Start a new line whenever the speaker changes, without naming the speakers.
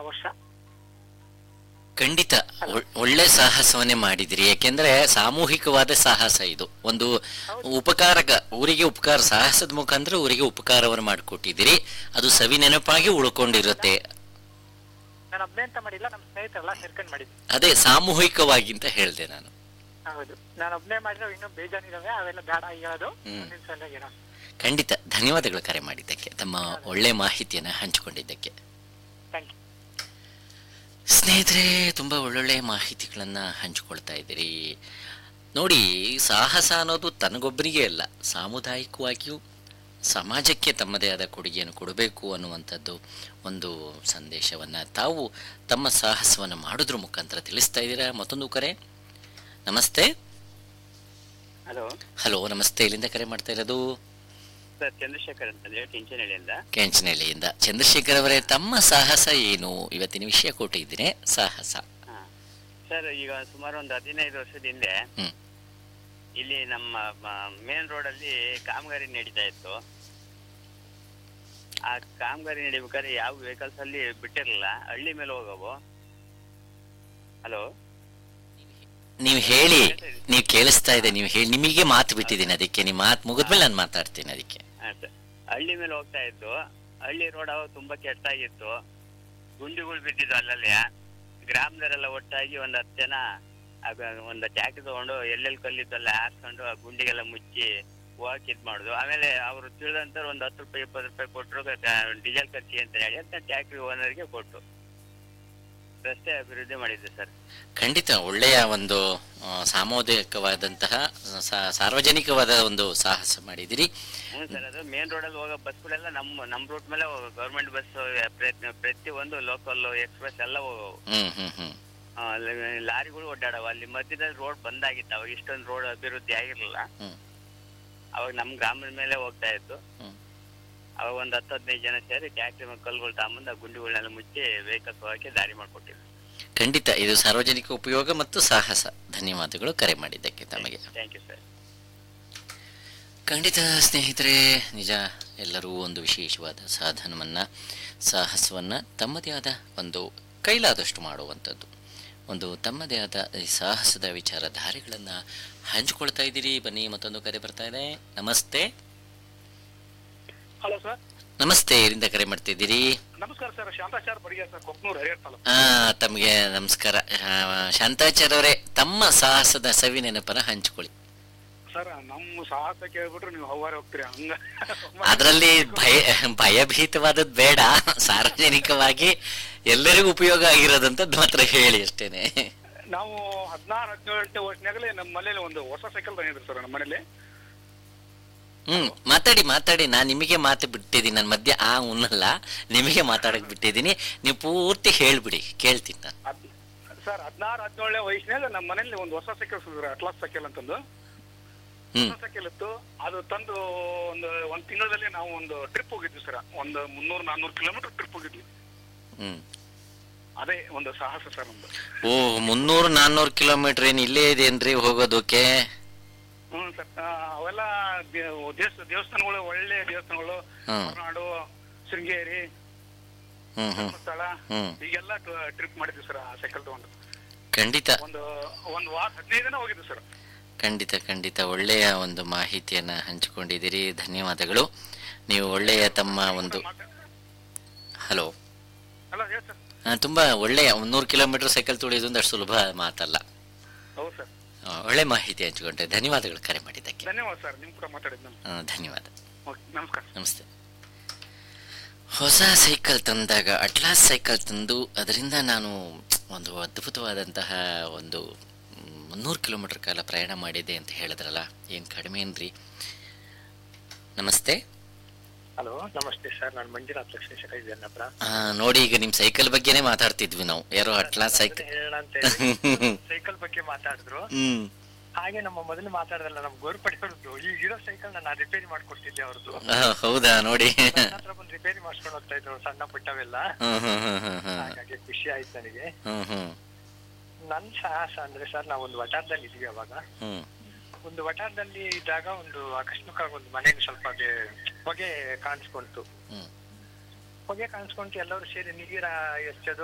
ವರ್ಷ
ಖಂಡಿತ ಒಳ್- ಒಳ್ಳೆ ಸಾಹಸವನ್ನೇ ಮಾಡಿದಿರಿ ಯಾಕೆಂದ್ರೆ ಸಾಮೂಹಿಕವಾದ ಸಾಹಸ ಇದು ಒಂದು ಉಪಕಾರಕ ಊರಿಗೆ ಉಪಕಾರ ಸಾಹಸದ ಮುಖಾಂತರ ಊರಿಗೆ ಉಪಕಾರವನ್ನು ಮಾಡಿಕೊಟ್ಟಿದ್ದೀರಿ ಅದು ಸವಿ ನೆನಪಾಗಿ ಉಳ್ಕೊಂಡಿರುತ್ತೆ
ನಾನು ಒಬ್ಬನೇ ಅಂತ ಮಾಡಿಲ್ಲ ನಮ್ಮ ಸ್ನೇಹಿತರೆಲ್ಲ ಸೇರ್ಕೊಂಡು ಮಾಡಿದ್ವಿ
ಅದೇ ಸಾಮೂಹಿಕವಾಗಿ ಅಂತ ಹೇಳ್ದೆ ನಾನು
ಹೌದು ನಾನು ಒಬ್ಬನೇ ಮಾಡಿದ್ರೆ ಇನ್ನೂ ಬೇಜಾನಿದಾವೆ ಅವೆಲ್ಲ ಬೇಡ ಹೇಳೋದು
ಹ್ಮ್.
ಮುಂದಿನ ಸಲದಾಗ ಏನೋ
ಖಂಡಿತ ಧನ್ಯವಾದಗಳು ಕರೆ ಮಾಡಿದ್ದಕ್ಕೆ ತಮ್ಮ ಒಳ್ಳೆ ಮಾಹಿತಿಯನ್ನು ಹಂಚಿಕೊಂಡಿದ್ದಕ್ಕೆ
ಥ್ಯಾಂಕ್ ಯು
ಸ್ನೇಹಿತರೆ ತುಂಬ ಒಳ್ಳೊಳ್ಳೆ ಮಾಹಿತಿಗಳನ್ನು ಹಂಚಿಕೊಳ್ತಾ ಇದ್ದೀರಿ ನೋಡಿ ಸಾಹಸ ಅನ್ನೋದು ತನಗೊಬ್ಬರಿಗೆ ಅಲ್ಲ ಸಾಮುದಾಯಿಕವಾಗಿಯೂ ಸಮಾಜಕ್ಕೆ ತಮ್ಮದೇ ಆದ ಕೊಡುಗೆಯನ್ನು ಕೊಡಬೇಕು ಅನ್ನುವಂಥದ್ದು ಒಂದು ಸಂದೇಶವನ್ನು ತಾವು ತಮ್ಮ ಸಾಹಸವನ್ನು ಮಾಡೋದ್ರ ಮುಖಾಂತರ ತಿಳಿಸ್ತಾ ಇದ್ದೀರಾ ಮತ್ತೊಂದು ಕರೆ ನಮಸ್ತೆ
ಹಲೋ
ಹಲೋ ನಮಸ್ತೆ ಇಲ್ಲಿಂದ ಕರೆ ಮಾಡ್ತಾ ಇರೋದು
ಸರ್ ಚಂದ್ರಶೇಖರ್ ಅಂತ ಹೇಳಿ ಕೆಂಚನಹಳ್ಳಿಯಿಂದ
ಕೆಂಚನಹಳ್ಳಿಯಿಂದ ಚಂದ್ರಶೇಖರ್ ಅವರೇ ತಮ್ಮ ಸಾಹಸ ಏನು ಇವತ್ತಿನ ವಿಷಯ ಕೊಟ್ಟಿದ್ದೀನಿ ಸಾಹಸ
ಹಾ. ಸರ್ ಈಗ ಸುಮಾರು ಒಂದು ಹದಿನೈದು ವರ್ಷದ ಹಿಂದೆ
ಹ್ಮ್.
ಇಲ್ಲಿ ನಮ್ಮ ಮೇನ್ ರೋಡ್ ಅಲ್ಲಿ ಕಾಮಗಾರಿ ನಡೀತಾ ಇತ್ತು ಆ ಕಾಮಗಾರಿ ನಡಿಬೇಕಾದ್ರೆ ಯಾವ ವೆಹಿಕಲ್ಸ್ ಅಲ್ಲಿ ಬಿಟ್ಟಿರಲಿಲ್ಲ ಹಳ್ಳಿ ಮೇಲೆ ಹೋಗವು ಹಲೋ
ನೀವು ಹೇಳಿ ನೀವು ಕೇಳಿಸ್ತಾ ಇದೆ ನೀವು ಹೇಳಿ ನಿಮಗೆ ಮಾತು ಬಿಟ್ಟಿದ್ದೀನಿ ಅದಕ್ಕೆ ನಿಮ್ಮ ಮಾತು ಮುಗಿದ್ಮೇಲೆ ನಾನು ಮಾತಾಡ್ತೀನಿ ಅದಕ್ಕೆ
ಹಾ, ಸರ್. ಹಳ್ಳಿ ಮೇಲೆ ಹೋಗ್ತಾ ಇತ್ತು ಹಳ್ಳಿ ರೋಡ್ ಅವಾಗ ತುಂಬಾ ಕೆಟ್ಟಾಗಿತ್ತು ಗುಂಡಿಗಳು ಬಿದ್ದಿದ್ದು ಅಲ್ಲಲ್ಲಿ ಗ್ರಾಮದವರೆಲ್ಲ ಒಟ್ಟಾಗಿ ಒಂದ್ ಹತ್ತು ಜನ ಆಗ ಒಂದು ಟ್ಯಾಕ್ಟರ್ ತಗೊಂಡು ಎಲ್ಲೆಲ್ಲಿ ಕಲ್ಲಿದ್ದಲ್ಲ ಹಾಕ್ಕೊಂಡು ಆ ಗುಂಡಿಗೆಲ್ಲ ಮುಚ್ಚಿ ಹೋಗಕ್ ಇದ್ ಮಾಡುದು ಆಮೇಲೆ ಅವರು ತಿಳಿದಂತ ಒಂದ್ ಹತ್ತು ರೂಪಾಯಿ ಇಪ್ಪತ್ತು ರೂಪಾಯಿ ಕೊಟ್ಟರು ಡೀಸೆಲ್ ಖರ್ಚಿ ಅಂತ ಹೇಳಿ ಅಂತ ಟ್ಯಾಕ್ಟ್ರಿ ಓನರ್ಗೆ ಕೊಟ್ಟು ರಸ್ತೆ ಅಭಿವೃದ್ಧಿ ಮಾಡಿದ್ದೆ ಸರ್
ಖಂಡಿತ ಒಳ್ಳೆಯ ಒಂದು ಆ, ಸಾಮೂಹಿಕವಾದಂತಹ ಸಾ- ಸಾರ್ವಜನಿಕವಾದ ಒಂದು ಸಾಹಸ ಮಾಡಿದಿರಿ
ಹ್ಞೂ ಸರ್ ಅದು ಮೇನ್ ರೋಡಲ್ಲಿ ಹೋಗೋ ಬಸ್ಗಳೆಲ್ಲ ನಮ್ಮ ನಮ್ಮ ರೂಟ್ ಮೇಲೆ ಗೌರ್ಮೆಂಟ್ ಬಸ್ ಪ್ರತಿ ಪ್ರತಿ ಒಂದು ಲೋಕಲ್ ಎಕ್ಸ್ಪ್ರೆಸ್ ಎಲ್ಲ ಹೋಗವು
ಹ್ಮ್ ಹ್ಮ್ ಹ್ಮ್
ಆ, ಲ- ಲಾರಿಗಳು ಓಡಾಡವ ಅಲ್ಲಿ ಮಧ್ಯದಲ್ಲಿ ರೋಡ್ ಬಂದಾಗಿತ್ತು ಅವಾಗ ಇಷ್ಟೊಂದು ರೋಡ್ ಅಭಿವೃದ್ಧಿ ಆಗಿರ್ಲಿಲ್ಲ
ಹ್ಮ್
ಅವಾಗ ನಮ್ ಗ್ರಾಮದ ಮೇಲೆ ಹೋಗ್ತಾ ಇತ್ತು
ಹ್ಮ್
ಅವಾಗ ಒಂದ್ ಹತ್ತು ಹದಿನೈದು ಜನ ಸೇರಿ ಟ್ಯಾಕ್ಟ್ರಿ ಮೇಲೆ ಕಲ್ಗಳು ತಗೊಂಬಂದು ಆ ಗುಂಡಿಗಳನ್ನೆಲ್ಲ ಮುಚ್ಚಿ ವೆಹಿಕಲ್ಸ್ ಹೋಗಕ್ಕೆ ದಾರಿ ಮಾಡ್ಕೊಟ್ಟಿದ್ರು
ಖಂಡಿತ ಇದು ಸಾರ್ವಜನಿಕ ಉಪಯೋಗ ಮತ್ತು ಸಾಹಸ ಧನ್ಯವಾದಗಳು ಕರೆ ಮಾಡಿದ್ದಕ್ಕೆ ತಮಗೆ
ಥ್ಯಾಂಕ್ ಯು ಸರ್
ಖಂಡಿತ ಸ್ನೇಹಿತರೆ ನಿಜ ಎಲ್ಲರೂ ಒಂದು ವಿಶೇಷವಾದ ಸಾಧನವನ್ನು ಸಾಹಸವನ್ನು ತಮ್ಮದೇ ಆದ ಒಂದು ಕೈಲಾದಷ್ಟು ಮಾಡುವಂಥದ್ದು ಒಂದು ತಮ್ಮದೇ ಆದ ಈ ಸಾಹಸದ ವಿಚಾರಧಾರೆಗಳನ್ನು ಹಂಚಿಕೊಳ್ತಾ ಇದ್ದೀರಿ ಬನ್ನಿ ಮತ್ತೊಂದು ಕರೆ ಬರ್ತಾ ಇದೆ ನಮಸ್ತೆ
ಹಲೋ ಸರ್
ನಮಸ್ತೆ ಎಲ್ಲಿಂದ ಕರೆ ಮಾಡ್ತಿದ್ದೀರಿ
ನಮಸ್ಕಾರ ಸರ್ ಶಾಂತಾಚಾರ್ ಬಡಿಗೆ ಸರ್ ಕೊಕ್ನೂರು ಹರಿಹರ ತಾಲೂಕು
ಆ, ತಮಗೆ ನಮಸ್ಕಾರ ಆ, ಶಾಂತಾಚಾರ್ಯ ಅವರೇ ತಮ್ಮ ಸಾಹಸದ ಸವಿ ನೆನಪನ್ನ ಹಂಚಿಕೊಳ್ಳಿ
ಸರ್ ನಮ್ಮ ಸಾಹಸ ಕೇಳ್ಬಿಟ್ರೆ ನೀವು ಹವಾರೆ ಹೋಗ್ತೀರಿ ಹಂಗ
ಅದರಲ್ಲಿ ಭಯ ಭಯಭೀತವಾದದ್ದು ಬೇಡ ಸಾರ್ವಜನಿಕವಾಗಿ ಎಲ್ಲರಿಗೂ ಉಪಯೋಗ ಆಗಿರೋದಂತದ್ದು ಮಾತ್ರ ಹೇಳಿ ಅಷ್ಟೇನೆ
ನಾವು ಹದಿನಾರು ಹದಿನೇಳನೇ ವರ್ಷನಾಗಲೇ ನಮ್ಮ ಮನೇಲಿ ಒಂದು ಹೊಸ ಸೈಕಲ್ ತಂದಿದ್ರು ಸರ್ ನಮ್ಮ ಮನೇಲಿ
ಹ್ಮ್ ಮಾತಾಡಿ ಮಾತಾಡಿ ನಾನು ನಿಮಗೆ ಮಾತು ಬಿಟ್ಟಿದ್ದೀನಿ ನನ್ನ ಮಧ್ಯ ಆ ಉನ್ನಲ್ಲ ನಿಮಗೆ ಮಾತಾಡಕ್ ಬಿಟ್ಟಿದ್ದೀನಿ ನೀವು ಪೂರ್ತಿ ಹೇಳ್ಬಿಡಿ ಕೇಳ್ತೀನಿ ನಾನು
ಅದ್- ಸರ್ ಹದಿನಾರು ಹದಿನೇಳನೇ ವಯಸ್ಸಿನಾಗ ನಮ್ಮ ಮನೇಲಿ ಒಂದು ಹೊಸ ಸೈಕಲ್ ಸಿಗ್ತಾರೆ ಅಟ್ಲಾಸ್ ಸೈಕಲ್ ಅಂತಂದು
ಹ್ಮ್
ಹೊಸ ಸೈಕಲ್ ಇತ್ತು ಅದು ತಂದು ಒಂದು ಒಂದ್ ತಿಂಗಳಲ್ಲಿ ನಾವು ಒಂದು ಟ್ರಿಪ್ ಹೋಗಿದ್ವಿ ಸರ್ ಒಂದು ಮುನ್ನೂರು ನಾನ್ನೂರು ಕಿಲೋಮೀಟರ್ ಟ್ರಿಪ್ ಹೋಗಿದ್ವಿ
ಹ್ಮ್
ಅದೇ ಒಂದು ಸಾಹಸ ಸರ್ ನಮ್ದು
ಓ ಮುನ್ನೂರು ನಾನ್ನೂರು ಕಿಲೋಮೀಟರ್ ಏನು ಇಲ್ಲೇ ಇದೆಯೇನ್ರಿ ಹೋಗೋದಕ್ಕೆ
ಹ್ಮ್ ಸರ್ ಆ, ಅವೆಲ್ಲ ದೇ- ದೇವಸ್ಥ ದೇವಸ್ಥಾನಗಳು ಒಳ್ಳೆ ದೇವಸ್ಥಾನಗಳು
ಹ್ಮ್
ಹೊರನಾಡು ಶೃಂಗೇರಿ
ಹ್ಮ್ ಹ್ಮ್
ಧರ್ಮಸ್ಥಳ
ಹ್ಮ್
ಈಗೆಲ್ಲ ಟ್ರಿಪ್ ಮಾಡಿದ್ವಿ ಸರ್ ಆ ಸೈಕಲ್ ತಗೊಂಡು
ಖಂಡಿತ
ಒಂದು ಒಂದು ವಾರ ಹದಿನೈದು ದಿನ ಹೋಗಿದ್ವಿ ಸರ್
ಖಂಡಿತ ಖಂಡಿತ ಒಳ್ಳೆಯ ಒಂದು ಮಾಹಿತಿಯನ್ನ ಹಂಚಿಕೊಂಡಿದ್ದೀರಿ ಧನ್ಯವಾದಗಳು ನೀವು ಒಳ್ಳೆಯ ತಮ್ಮ ಒಂದು ಹಲೋ
ಅಲ್ಲ ಹೇಳಿ ಸರ್
ತುಂಬಾ ಒಳ್ಳೆಯ ನೂರು ಕಿಲೋಮೀಟರ್ ಸೈಕಲ್ ತುಳಿಯೋದು ಒಂದು ಅಷ್ಟು ಸುಲಭ ಮಾತಲ್ಲ
ಹೌದು ಸರ್
ಆ, ಒಳ್ಳೆ ಮಾಹಿತಿ ಹಂಚಿಕೊಂಡ್ರೆ ಧನ್ಯವಾದಗಳು ಕರೆ ಮಾಡಿದ್ದಕ್ಕೆ
ಧನ್ಯವಾದ ಸರ್ ನಿಮ್ ಕೂಡ ಮಾತಾಡಿದ್ದು ನಾನು
ಆ, ಧನ್ಯವಾದ
ಓಕೆ ನಮಸ್ಕಾರ
ನಮಸ್ತೆ ಹೊಸ ಸೈಕಲ್ ತಂದಾಗ ಅಟ್ಲಾಸ್ ಸೈಕಲ್ ತಂದು ಅದರಿಂದ ನಾನು ಒಂದು ಅದ್ಭುತವಾದಂತಹ ಒಂದು ಮ್, ಮುನ್ನೂರು ಕಿಲೋಮೀಟರ್ ಕಾಲ ಪ್ರಯಾಣ ಮಾಡಿದ್ದೆ ಅಂತ ಹೇಳಿದ್ರಲ್ಲ ಏನು ಕಡಿಮೆ ಏನ್ರಿ ನಮಸ್ತೆ
ಹಲೋ ನಮಸ್ತೆ ಸರ್ ನಾನು ಮಂಜುನಾಥ್ ಲಕ್ಷ್ಮೀ ಶೇಖರ್ ಇದ್ದೇನೆ ಹತ್ರ
ಆ, ನೋಡಿ ಈಗ ನಿಮ್ಮ ಸೈಕಲ್ ಬಗ್ಗೆನೇ ಮಾತಾಡ್ತಿದ್ವಿ ನಾವು ಯಾರೋ ಅಟ್ಲಾಸ್ ಸೈಕಲ್
ಹೇಳೋಣ ಅಂತ ಸೈಕಲ್ ಬಗ್ಗೆ ಮಾತಾಡಿದ್ರು
ಹ್ಮ್
ಹಾಗೆ ನಮ್ಮ ಮೊದಲು ಮಾತಾಡದಲ್ಲ ನಮ್ ಗೋರ್ಪಡಿ ಅವ್ರದ್ದು ಈ ಇರೋ ಸೈಕಲ್ ನಾನು ರಿಪೇರಿ ಮಾಡ್ಕೊಟ್ಟಿದ್ದೆ ಅವ್ರದ್ದು
ಆ, ಹೌದಾ ನೋಡಿ
ನನ್ನ ಹತ್ರ ಬಂದು ರಿಪೇರಿ ಮಾಡ್ಸ್ಕೊಂಡು ಹೋಗ್ತಾ ಇದ್ರು ಸಣ್ಣ ಪುಟ್ಟವೆಲ್ಲ
ಹ್ಮ್ ಹ್ಮ್ ಹ್ಮ್ ಹ್ಮ್ ಹ್ಮ್
ಹಾಗಾಗಿ ಖುಷಿ ಆಯ್ತು ನನಗೆ
ಹ್ಮ್ ಹ್ಮ್
ನನ್ ಸಾಹಸ ಅಂದ್ರೆ ಸರ್ ನಾವು ಒಂದು ವಟಾರದಲ್ಲಿ ಇದ್ವಿ ಅವಾಗ
ಹ್ಮ್
ಒಂದು ವಟಾರದಲ್ಲಿ ಇದ್ದಾಗ ಒಂದು ಆಕಸ್ಮಿಕ ಒಂದು ಮನೆಗೆ ಸ್ವಲ್ಪ ಹಾಗೆ ಹೊಗೆ ಕಾಣಿಸ್ಕೊಂತು
ಹ್ಮ್
ಹೊಗೆ ಕಾಣಿಸ್ಕೊಂತು ಎಲ್ಲರೂ ಸೇರಿ ನೀರ ಎಚ್ಚೋದು